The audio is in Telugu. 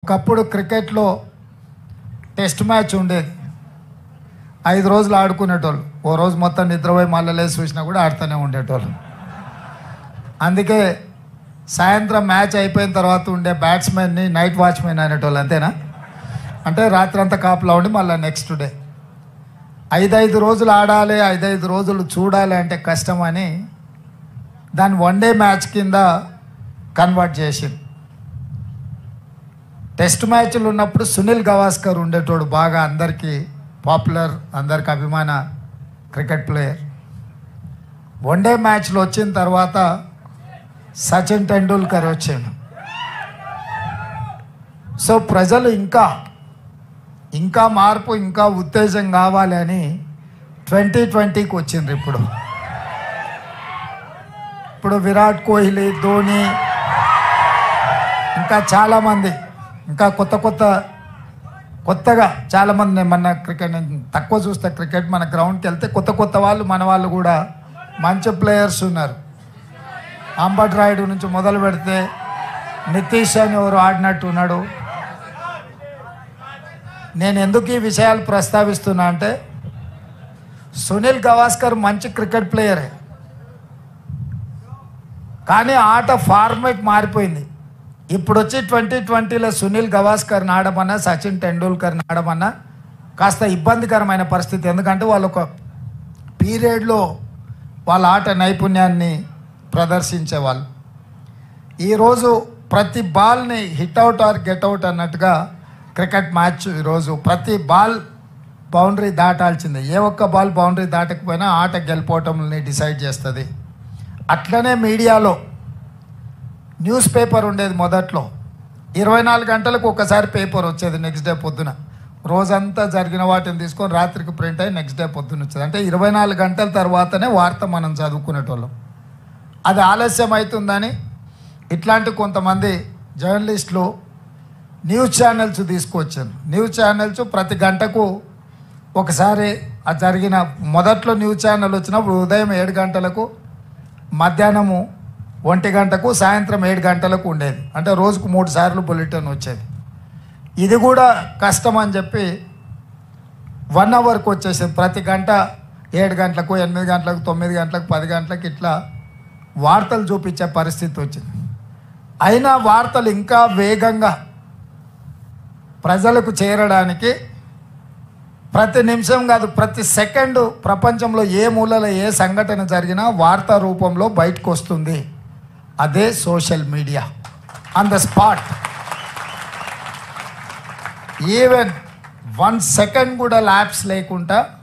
ఒకప్పుడు క్రికెట్లో టెస్ట్ మ్యాచ్ ఉండేది ఐదు రోజులు ఆడుకునేటోళ్ళు ఓ రోజు మొత్తం నిద్రపోయి మళ్ళీ లేచి చూసినా కూడా ఆడుతూనే ఉండేటోళ్ళు అందుకే సాయంత్రం మ్యాచ్ అయిపోయిన తర్వాత ఉండే బ్యాట్స్మెన్ని నైట్ వాచ్మెన్ అనేటోళ్ళు అంతేనా అంటే రాత్రి అంతా కాపులా ఉండి మళ్ళీ నెక్స్ట్ డే ఐదైదు రోజులు ఆడాలి ఐదైదు రోజులు చూడాలి అంటే కష్టమని దాన్ని వన్ డే మ్యాచ్ కింద కన్వర్ట్ చేసింది టెస్ట్ మ్యాచ్లు ఉన్నప్పుడు సునీల్ గవాస్కర్ ఉండేటోడు బాగా అందరికీ పాపులర్ అందరికి అభిమాన క్రికెట్ ప్లేయర్ వన్ డే మ్యాచ్లు వచ్చిన తర్వాత సచిన్ టెండూల్కర్ వచ్చాడు సో ప్రజలు ఇంకా ఇంకా మార్పు ఇంకా ఉత్తేజం కావాలి అని ట్వంటీ ట్వంటీకి వచ్చిండ్రు ఇప్పుడు ఇప్పుడు విరాట్ కోహ్లీ ధోని ఇంకా చాలామంది ఇంకా కొత్త కొత్త కొత్తగా చాలామంది నేను మన క్రికెట్ నేను తక్కువ చూస్తే క్రికెట్ మన గ్రౌండ్కి వెళ్తే కొత్త కొత్త వాళ్ళు మన వాళ్ళు కూడా మంచి ప్లేయర్స్ ఉన్నారు అంబట్ రాయుడు నుంచి మొదలు పెడితే నితీష్ అని ఎవరు ఆడినట్టు ఉన్నాడు నేను ఎందుకు ఈ విషయాలు ప్రస్తావిస్తున్నా అంటే సునీల్ గవాస్కర్ మంచి క్రికెట్ ప్లేయరే కానీ ఆట ఫార్మేట్ మారిపోయింది ఇప్పుడు వచ్చి ట్వంటీ ట్వంటీలో సునీల్ గవాస్కర్ ఆడమన్నా సచిన్ టెండూల్కర్ ఆడమన్నా కాస్త ఇబ్బందికరమైన పరిస్థితి ఎందుకంటే వాళ్ళు ఒక పీరియడ్లో వాళ్ళ ఆట నైపుణ్యాన్ని ప్రదర్శించేవాళ్ళు ఈరోజు ప్రతి బాల్ని hit out or get out అన్నట్టుగా క్రికెట్ మ్యాచ్ ఈరోజు ప్రతి బాల్ బౌండరీ దాటాల్సిందే ఏ ఒక్క బాల్ బౌండరీ దాటకపోయినా ఆట గెలిపోవటంని డిసైడ్ చేస్తుంది అట్లనే మీడియాలో న్యూస్ పేపర్ ఉండేది మొదట్లో ఇరవై నాలుగు గంటలకు ఒకసారి పేపర్ వచ్చేది నెక్స్ట్ డే పొద్దున రోజంతా జరిగిన వాటిని తీసుకొని రాత్రికి ప్రింట్ అయ్యి నెక్స్ట్ డే పొద్దున వచ్చేది అంటే ఇరవై నాలుగు గంటల తర్వాతనే వార్త మనం చదువుకునేటోళ్ళం అది ఆలస్యం అవుతుందని ఇట్లాంటి కొంతమంది జర్నలిస్టులు న్యూస్ ఛానల్స్ తీసుకొచ్చారు న్యూస్ ఛానల్స్ ప్రతి గంటకు ఒకసారి ఆ జరిగిన మొదట్లో న్యూస్ ఛానల్ వచ్చినప్పుడు ఉదయం ఏడు గంటలకు మధ్యాహ్నము ఒంటి గంటకు సాయంత్రం ఏడు గంటలకు ఉండేది అంటే రోజుకు మూడు సార్లు బులెటిన్ వచ్చేది ఇది కూడా కష్టం అని చెప్పి వన్ అవర్కి వచ్చేసింది ప్రతి గంట ఏడు గంటలకు ఎనిమిది గంటలకు తొమ్మిది గంటలకు పది గంటలకు ఇట్లా వార్తలు చూపించే పరిస్థితి వచ్చింది అయినా వార్తలు ఇంకా వేగంగా ప్రజలకు చేరడానికి ప్రతి నిమిషం కాదు ప్రతి సెకండ్ ప్రపంచంలో ఏ మూలలో ఏ సంఘటన జరిగినా వార్తా రూపంలో బయటకు వస్తుంది అదే social media on the spot even one second కూడా ల్యాబ్స్ లేకుండా